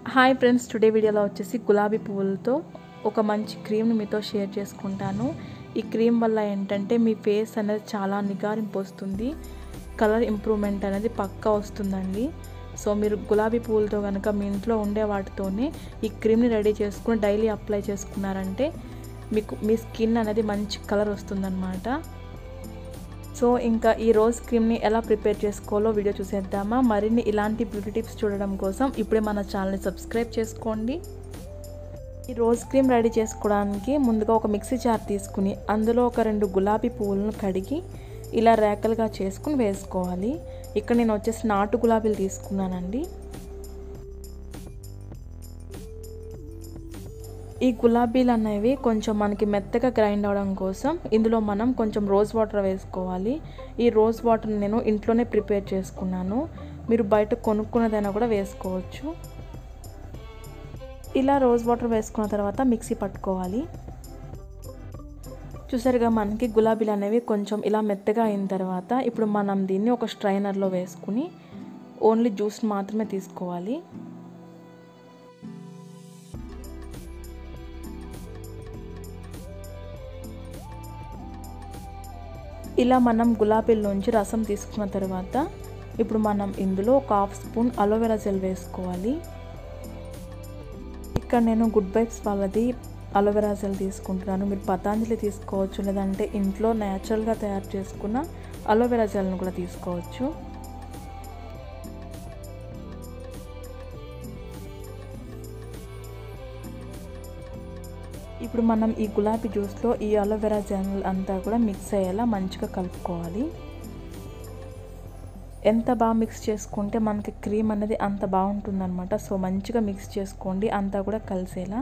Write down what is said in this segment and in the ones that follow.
hi friends today వీడియోలో వచ్చేసి గులాబీ పువ్వులతో ఒక మంచి క్రీమ్ని మీతో షేర్ చేసుకుంటాను ఈ క్రీమ్ వల్ల ఏంటంటే మీ ఫేస్ అనేది చాలా నిగారింపు వస్తుంది కలర్ ఇంప్రూవ్మెంట్ అనేది పక్కా వస్తుందండి సో మీరు గులాబీ పువ్వులతో కనుక మీ ఇంట్లో ఉండే వాటితోనే ఈ క్రీమ్ని రెడీ చేసుకుని డైలీ అప్లై చేసుకున్నారంటే మీకు మీ స్కిన్ అనేది మంచి కలర్ వస్తుందన్నమాట సో ఇంకా ఈ రోజ్ క్రీమ్ని ఎలా ప్రిపేర్ చేసుకోవాలో వీడియో చూసేద్దామా మరిన్ని ఇలాంటి బ్యూటీ టిప్స్ చూడడం కోసం ఇప్పుడే మన ఛానల్ని సబ్స్క్రైబ్ చేసుకోండి ఈ రోజ్ క్రీమ్ రెడీ చేసుకోవడానికి ముందుగా ఒక మిక్సీ జార్ తీసుకుని అందులో ఒక రెండు గులాబీ పువ్వులను కడిగి ఇలా రేకలుగా చేసుకుని వేసుకోవాలి ఇక్కడ నేను వచ్చేసి నాటు గులాబీలు తీసుకున్నానండి ఈ గులాబీలు అనేవి కొంచెం మనకి మెత్తగా గ్రైండ్ అవడం కోసం ఇందులో మనం కొంచెం రోజ్ వాటర్ వేసుకోవాలి ఈ రోజ్ వాటర్ నేను ఇంట్లోనే ప్రిపేర్ చేసుకున్నాను మీరు బయట కొనుక్కున్నదైనా కూడా వేసుకోవచ్చు ఇలా రోజ్ వాటర్ వేసుకున్న తర్వాత మిక్సీ పట్టుకోవాలి చూసారుగా మనకి గులాబీలు అనేవి కొంచెం ఇలా మెత్తగా అయిన తర్వాత ఇప్పుడు మనం దీన్ని ఒక స్ట్రైనర్లో వేసుకుని ఓన్లీ జ్యూస్ మాత్రమే తీసుకోవాలి ఇలా మనం గులాబీల్లోంచి రసం తీసుకున్న తర్వాత ఇప్పుడు మనం ఇందులో ఒక హాఫ్ స్పూన్ అలోవెరా జెల్ వేసుకోవాలి ఇక్కడ నేను గుడ్ వైబ్స్ వాళ్ళది అలోవెరా జెల్ తీసుకుంటున్నాను మీరు పతాంజలి తీసుకోవచ్చు లేదంటే ఇంట్లో న్యాచురల్గా తయారు చేసుకున్న అలోవెరా జెల్ను కూడా తీసుకోవచ్చు ఇప్పుడు మనం ఈ గులాబీ జ్యూస్లో ఈ అలోవెరా జెల్ అంతా కూడా మిక్స్ అయ్యేలా మంచిగా కలుపుకోవాలి ఎంత బాగా మిక్స్ చేసుకుంటే మనకి క్రీమ్ అనేది అంత బాగుంటుందన్నమాట సో మంచిగా మిక్స్ చేసుకోండి అంతా కూడా కలిసేలా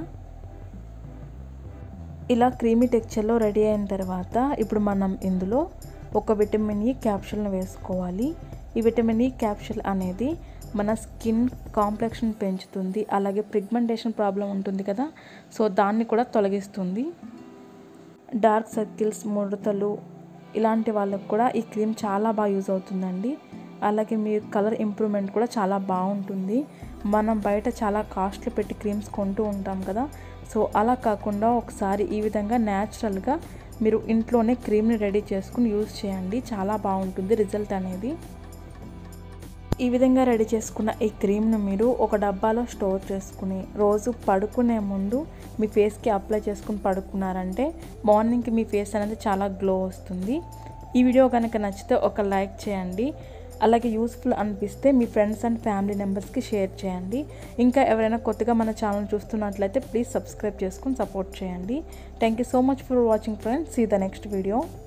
ఇలా క్రీమీ టెక్చర్లో రెడీ అయిన తర్వాత ఇప్పుడు మనం ఇందులో ఒక విటమిన్ ఈ క్యాప్షుల్ని వేసుకోవాలి ఈ విటమిన్ ఈ క్యాప్షుల్ అనేది మన స్కిన్ కాంప్లెక్షన్ పెంచుతుంది అలాగే పిగ్మెంటేషన్ ప్రాబ్లం ఉంటుంది కదా సో దాన్ని కూడా తొలగిస్తుంది డార్క్ సర్కిల్స్ ముడతలు ఇలాంటి వాళ్ళకు కూడా ఈ క్రీమ్ చాలా బాగా యూజ్ అవుతుందండి అలాగే మీ కలర్ ఇంప్రూవ్మెంట్ కూడా చాలా బాగుంటుంది మనం బయట చాలా కాస్ట్లీ పెట్టి క్రీమ్స్ కొంటూ ఉంటాం కదా సో అలా కాకుండా ఒకసారి ఈ విధంగా న్యాచురల్గా మీరు ఇంట్లోనే క్రీమ్ని రెడీ చేసుకుని యూజ్ చేయండి చాలా బాగుంటుంది రిజల్ట్ అనేది ఈ విధంగా రెడీ చేసుకున్న ఈ క్రీమ్ను మీరు ఒక డబ్బాలో స్టోర్ చేసుకుని రోజు పడుకునే ముందు మీ ఫేస్కి అప్లై చేసుకుని పడుకున్నారంటే మార్నింగ్కి మీ ఫేస్ అనేది చాలా గ్లో వస్తుంది ఈ వీడియో కనుక నచ్చితే ఒక లైక్ చేయండి అలాగే యూస్ఫుల్ అనిపిస్తే మీ ఫ్రెండ్స్ అండ్ ఫ్యామిలీ మెంబర్స్కి షేర్ చేయండి ఇంకా ఎవరైనా కొత్తగా మన ఛానల్ చూస్తున్నట్లయితే ప్లీజ్ సబ్స్క్రైబ్ చేసుకుని సపోర్ట్ చేయండి thank you so much for watching friends see the next video